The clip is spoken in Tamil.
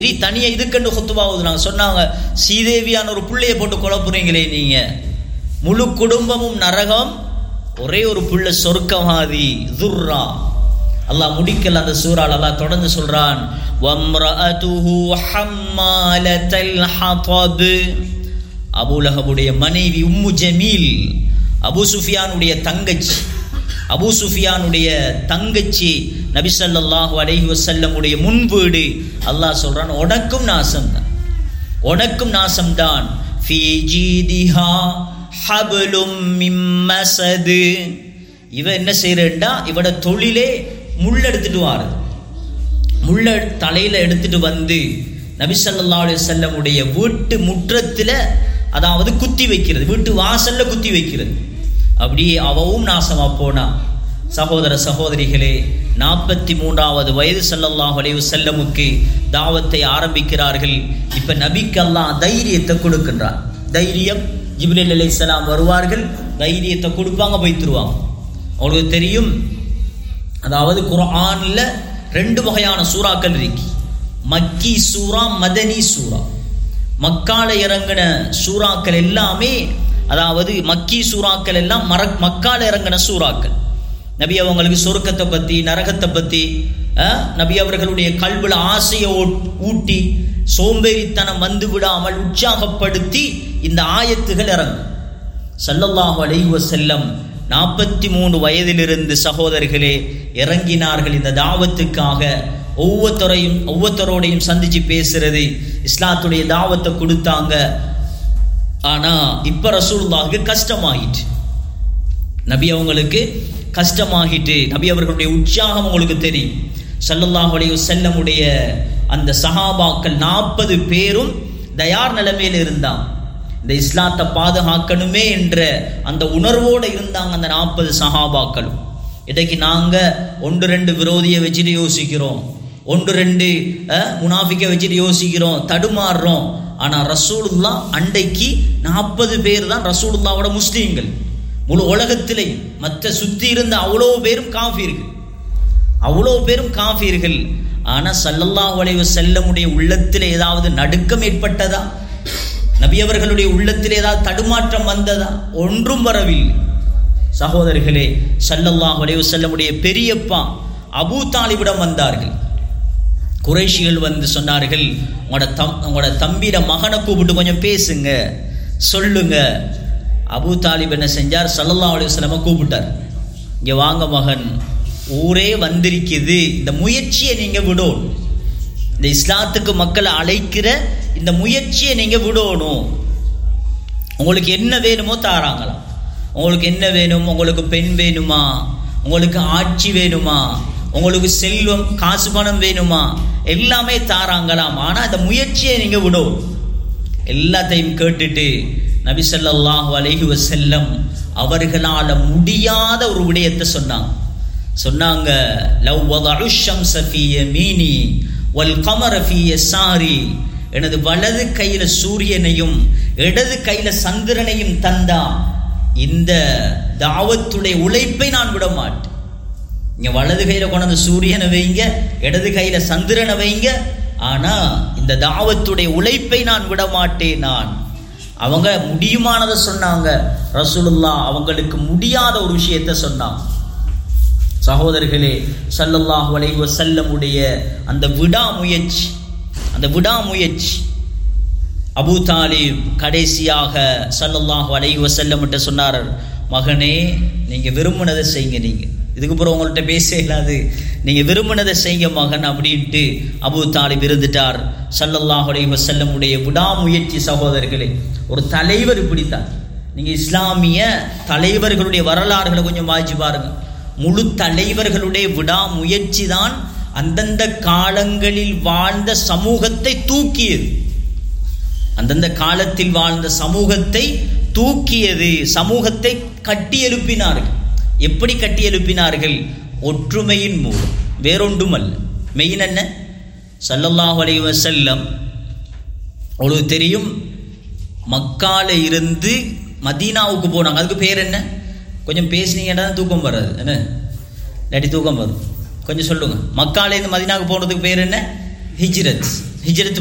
நீ தனியா இதுக்கண்டு ஹுத்துபா ஓதுனாங்க சொன்னாங்க சீதேவியான ஒரு புள்ளைய போட்டு குழப்புறீங்களே நீங்க முழு குடும்பமும் நரகம் ஒரே ஒரு புள்ள சொர்க்கவாதி துர்ரா அல்லாஹ் முடிக்கல அந்த சூறால் அல்லாஹ் தொடர்ந்து சொல்றான் வம்ரஅதுஹு ஹம்மாலத்தல் ஹதப் அபூலஹபுடைய மனைவி உம்மு ஜமீல் அபூ சுஃபியானுடைய தங்கச்சி அபூ சுஃபியானுடைய தங்கச்சி நபி ஸல்லல்லாஹு அலைஹி வஸல்லமுடைய முன்வீடு அல்லாஹ் சொல்றான் உனக்கும் நாசம்தான் உனக்கும் நாசம்தான் ஃபீ ஜீதிஹா ஹப்லும் மின் மஸது இவ என்ன செய்யறா இவட தொழிலே முள் எடுத்துட்டு வாருது முள்ள தலையில எடுத்துட்டு வந்து நபி ஸல்லல்லாஹு அலைஹி வஸல்லமுடைய வீட்டு முற்றத்துல அதாவது குத்தி வைக்கிறது வீட்டு வாசல்ல குத்தி வைக்கிறது அப்படியே அவவும் நாசமா போனா சகோதர சகோதரிகளே நாற்பத்தி மூன்றாவது வயது ஸல்லல்லாஹு அலைஹி வஸல்லமுக்கு தாவத்தை ஆரம்பிக்கிறார்கள் இப்ப நபிக்கு அல்லாஹ் தைரியத்தை கொடுக்கின்றார் தைரியம் ஜிப்ரீல் அலைஹிஸ்ஸலாம் வருவார்கள் தைரியத்தை கொடுப்பாங்க போய்த்துருவாங்க அவங்களுக்கு தெரியும் அதாவது குர்ஆன்ல ரெண்டு வகையான சூறாக்கள் இருக்கு மக்கி சூரா மதனி சூரா மக்கால இறங்கின சூறாக்கள் எல்லாமே அதாவது மக்கி சூறாக்கள் எல்லாம் மர மக்கால இறங்கின சூறாக்கள் நபி அவங்களுக்கு சொர்க்கத்தை பத்தி நரகத்தை பத்தி அஹ், நபி அவர்களுடைய கல்வில ஆசையை ஊட்- ஊட்டி சோம்பேறித்தனம் வந்து விடாமல் உற்சாகப்படுத்தி இந்த ஆயத்துகள் இறங்கும் ஸல்லல்லாஹு அலைஹி வஸல்லம் நாற்பத்தி மூணு வயதிலிருந்து சகோதரர்களே இறங்கினார்கள் இந்த தாவத்துக்காக ஒவ்வொருத்தரையும் ஒவ்வொருத்தரோடையும் சந்திச்சு பேசுறது இஸ்லாத்துடைய தாவத்தை கொடுத்தாங்க ஆனா இப்ப ரசூலுல்லாஹுக்கு கஷ்டமாயிட்டு நபி அவங்களுக்கு கஷ்டமாகிட்டு நபி அவர்களுடைய உற்சாகம் உங்களுக்கு தெரியும் ஸல்லல்லாஹு அலைஹி வஸல்லமுடைய அந்த சஹாபாக்கள் நாற்பது பேரும் தயார் நிலைமையில் இருந்தாங்க இந்த இஸ்லாத்தை பாதுகாக்கணுமே என்ற அந்த உணர்வோடு இருந்தாங்க அந்த நாற்பது சஹாபாக்களும் இன்றைக்கு நாங்க ஒன்று ரெண்டு விரோதியை வச்சுட்டு யோசிக்கிறோம் ஒன்று ரெண்டு அஹ், முனாஃபிக்கை வச்சுட்டு யோசிக்கிறோம் தடுமாறுறோம் ஆனா ரசூலுல்லா அண்டைக்கு நாற்பது பேர் தான் ரசூலுல்லாவோட முஸ்லீம்கள் முழு உலகத்திலே மற்ற சுத்தி இருந்த அவ்வளோ பேரும் காஃபீர்கள் அவ்வளோ பேரும் காஃபீர்கள் ஆனா ஸல்லல்லாஹு அலைஹி வஸல்லமுடைய உள்ளத்தில் ஏதாவது நடுக்கம் ஏற்பட்டதா நபி அவர்களுடைய உள்ளத்தில் ஏதாவது தடுமாற்றம் வந்ததா ஒன்றும் வரவில்லை சகோதரர்களே ஸல்லல்லாஹு அலைஹி வஸல்லமுடைய பெரியப்பா அபூ தாலிபிடம் வந்தார்கள் குறைஷிகள் வந்து சொன்னார்கள் உங்களோட தம் உங்களோட தம்பியிட மகனை கூப்பிட்டு கொஞ்சம் பேசுங்க சொல்லுங்க அபூ தாலிப் என்ன செஞ்சார் ஸல்லல்லாஹு அலைஹி வஸல்லம கூப்பிட்டார் இங்க வாங்க மகன் ஊரே வந்திருக்குது இந்த முயற்சியை நீங்க விடணும் இந்த இஸ்லாத்துக்கு மக்களை அழைக்கிற இந்த முயற்சியை நீங்க விடணும் உங்களுக்கு என்ன வேணுமோ தாராங்களாம் உங்களுக்கு என்ன வேணும் உங்களுக்கு பெண் வேணுமா உங்களுக்கு ஆட்சி வேணுமா உங்களுக்கு செல்வம் காசு பணம் வேணுமா எல்லாமே தாராங்களாம் ஆனா இந்த முயற்சியை நீங்க விடும் எல்லாத்தையும் கேட்டுட்டு நபி ஸல்லல்லாஹு அலைஹி வஸல்லம் அவர்களால முடியாத ஒரு விடயத்தை சொன்னாங்க சொன்னாங்க லவ் வதஉ ஷம்ஸ ஃபீ யமீனி வல் கமர ஃபீ யஸாரி எனது வலது கையில சூரியனையும் இடது கையில சந்திரனையும் தந்தா இந்த தாவத்துடைய உழைப்பை நான் விட மாட்டேன் இங்க வலது கையில கொண்டாந்து சூரியனை வைங்க இடது கையில சந்திரனை வைங்க ஆனா இந்த தாவத்துடைய உழைப்பை நான் விட மாட்டேன் நான் அவங்க முடியுமானதை சொன்னாங்க ரசூலுல்லா அவங்களுக்கு முடியாத ஒரு விஷயத்தை சொன்னாங்க சகோதரர்களே ஸல்லல்லாஹு அலைஹி வஸல்லமுடைய அந்த விடாமுயற்சி அந்த விடாமுயற்சி அபூ தாலிப் கடைசியாக ஸல்லல்லாஹு அலைஹி வஸல்லம்கிட்ட சொன்னார் மகனே நீங்க விரும்பினதை செய்யுங்க நீங்க இதுக்கு அப்புறம் உங்கள்கிட்ட பேச இல்லாது நீங்க விரும்பினதை செய்யுங்க மகன் அப்படின்ட்டு அபூ தாலிப் இருந்துட்டார் ஸல்லல்லாஹு அலைஹி வஸல்லமுடைய விடாமுயற்சி சகோதரர்களே ஒரு தலைவர் இப்படித்தான் நீங்க இஸ்லாமிய தலைவர்களுடைய வரலாறுகளை கொஞ்சம் வாய்ச்சி பாருங்க முழு தலைவர்களுடைய விடாமுயற்சி தான் அந்தந்த காலங்களில் வாழ்ந்த சமூகத்தை தூக்கியது அந்தந்த காலத்தில் வாழ்ந்த சமூகத்தை தூக்கியது சமூகத்தை கட்டி எழுப்பினார்கள் எப்படி கட்டி எழுப்பினார்கள் ஒற்றுமையின் மூலம் வேறொன்றும் அல்ல மெயின் என்ன ஸல்லல்லாஹு அலைஹி வஸல்லம் உங்களுக்கு தெரியும் மக்கால இருந்து மதீனாவுக்கு போனாங்க அதுக்கு பேர் என்ன கொஞ்சம் பேசுனீங்கன்னா தான் தூக்கம் வராது என்ன இல்லாட்டி தூக்கம் வரும் கொஞ்சம் சொல்லுங்க மக்கால இருந்து மதீனாவுக்கு போனதுக்கு பேர் என்ன ஹிஜ்ரத் ஹிஜ்ரத்